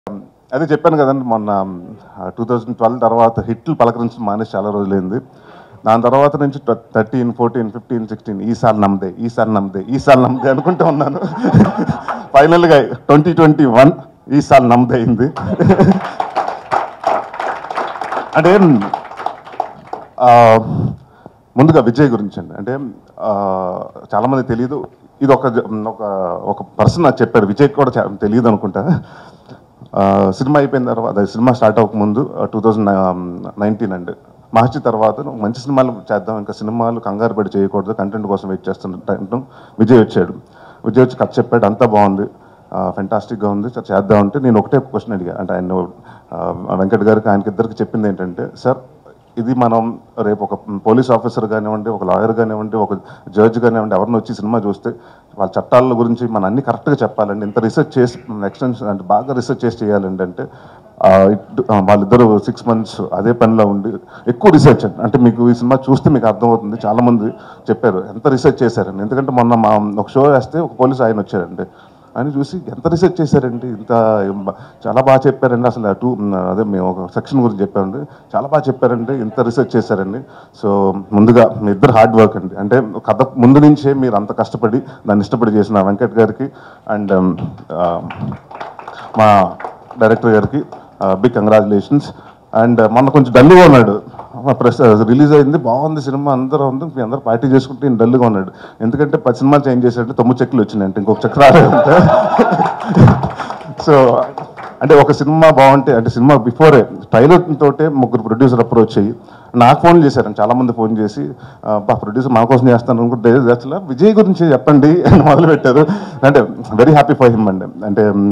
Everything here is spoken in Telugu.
అదే చెప్పాను కదండి మొన్న టూ థౌజండ్ ట్వెల్వ్ తర్వాత హిట్లు పలకరించడం మానేసి చాలా రోజులైంది దాని తర్వాత నుంచి థర్టీన్ ఫోర్టీన్ ఫిఫ్టీన్ సిక్స్టీన్ ఈసారి నమ్మదే ఈసారి నమ్మదే ఈసారి నమ్మదే అనుకుంటూ ఉన్నాను ఫైనల్గా ట్వంటీ ట్వంటీ వన్ ఈసారి నమ్మదే అయింది అంటే ఆ, ముందుగా విజయ్ గురించి అండి అంటే ఆ, చాలామంది తెలియదు ఇది ఒక జ- ఒక ఒక పర్సన్ నాకు చెప్పారు విజయ్ కూడా చా- తెలియదు అనుకుంటా ఆ, సినిమా అయిపోయిన తర్వాత అదే సినిమా స్టార్ట్ అవ్వకముందు టూ థౌజండ్ నైన్టీన్ అండి మహర్షి తర్వాత నువ్వు మంచి సినిమాలు చేద్దాం ఇంకా సినిమాలు కంగారు పడి చేయకూడదు కంటెంట్ కోసం వెయిట్ చేస్తున్న టైంలో విజయ్ వచ్చాడు విజయ్ వచ్చి కథ చెప్పాడు అంతా బాగుంది ఫెంటాస్టిక్గా ఉంది సార్ చేద్దాం అంటే నేను ఒకటే క్వశ్చన్ అడిగా అంటే ఆయన ఆ, వెంకట్ గారికి ఆయనకి ఇద్దరికి చెప్పింది ఏంటంటే సార్ ఇది మనం రేపు ఒక పోలీస్ ఆఫీసర్ కానివ్వండి ఒక లాయర్ కానివ్వండి ఒక జడ్జ్ కానివ్వండి ఎవరిని వచ్చి సినిమా చూస్తే వాళ్ళ చట్టాల గురించి మనం అన్ని కరెక్ట్గా చెప్పాలండి ఇంత రీసెర్చ్ చేసి ఎక్స్టెన్షన్ అంటే బాగా రీసెర్చ్ చేసి చేయాలండి అంటే ఆ, ఇట్- ఆ, వాళ్ళిద్దరు సిక్స్ మంత్స్ అదే పనిలో ఉండి ఎక్కువ రీసెర్చ్ అండి అంటే మీకు ఈ సినిమా చూస్తే మీకు అర్థమవుతుంది చాలా మంది చెప్పారు ఎంత రీసెర్చ్ చేశారండి ఎందుకంటే మొన్న మా ఒక షో వేస్తే ఒక పోలీస్ ఆయన వచ్చారండి అని చూసి ఎంత రీసెర్చ్ చేశారండి ఇంత ఏం బా- చాలా బాగా చెప్పారండి అసలు టూ అదే మేము ఒక సెక్షన్ గురించి చెప్పామండి చాలా బాగా చెప్పారండి ఇంత రీసెర్చ్ చేశారండి సో ముందుగా మీ ఇద్దరు హార్డ్ వర్క్ అండి అంటే కథ ముందు నుంచే మీరు అంత కష్టపడి దాన్ని ఇష్టపడి చేసిన వెంకట్ గారికి అండ్ మా డైరెక్టర్ గారికి బిగ్ కంగ్రాచులేషన్స్ అండ్ మొన్న కొంచెం డల్గా ఉన్నాడు ప్రెస్ రిలీజ్ అయింది బాగుంది సినిమా అందరూ ఉంది మీ అందరూ పార్టీ చేసుకుంటే ఈయన డల్గా ఉన్నాడు ఎందుకంటే పది సినిమాలు చేంజ్ చేశాడు తొమ్మిది చెక్కులు వచ్చినాయంటే ఇంకొక చెక్ రాలేదంటే సో అంటే ఒక సినిమా బాగుంటే అంటే సినిమా బిఫోరే ట్రైలర్ తోటే ముగ్గురు ప్రొడ్యూసర్ అప్రోచ్ అయ్యి నాకు ఫోన్ చేశారు చాలా మంది ఫోన్ చేసి బా ప్రొడ్యూసర్ మా కోసం చేస్తాను అనుకుంటే అసలు విజయ్ గురించి చెప్పండి అని మొదలు పెట్టారు అంటే వెరీ హ్యాపీ ఫర్ హిమ్ అండి అంటే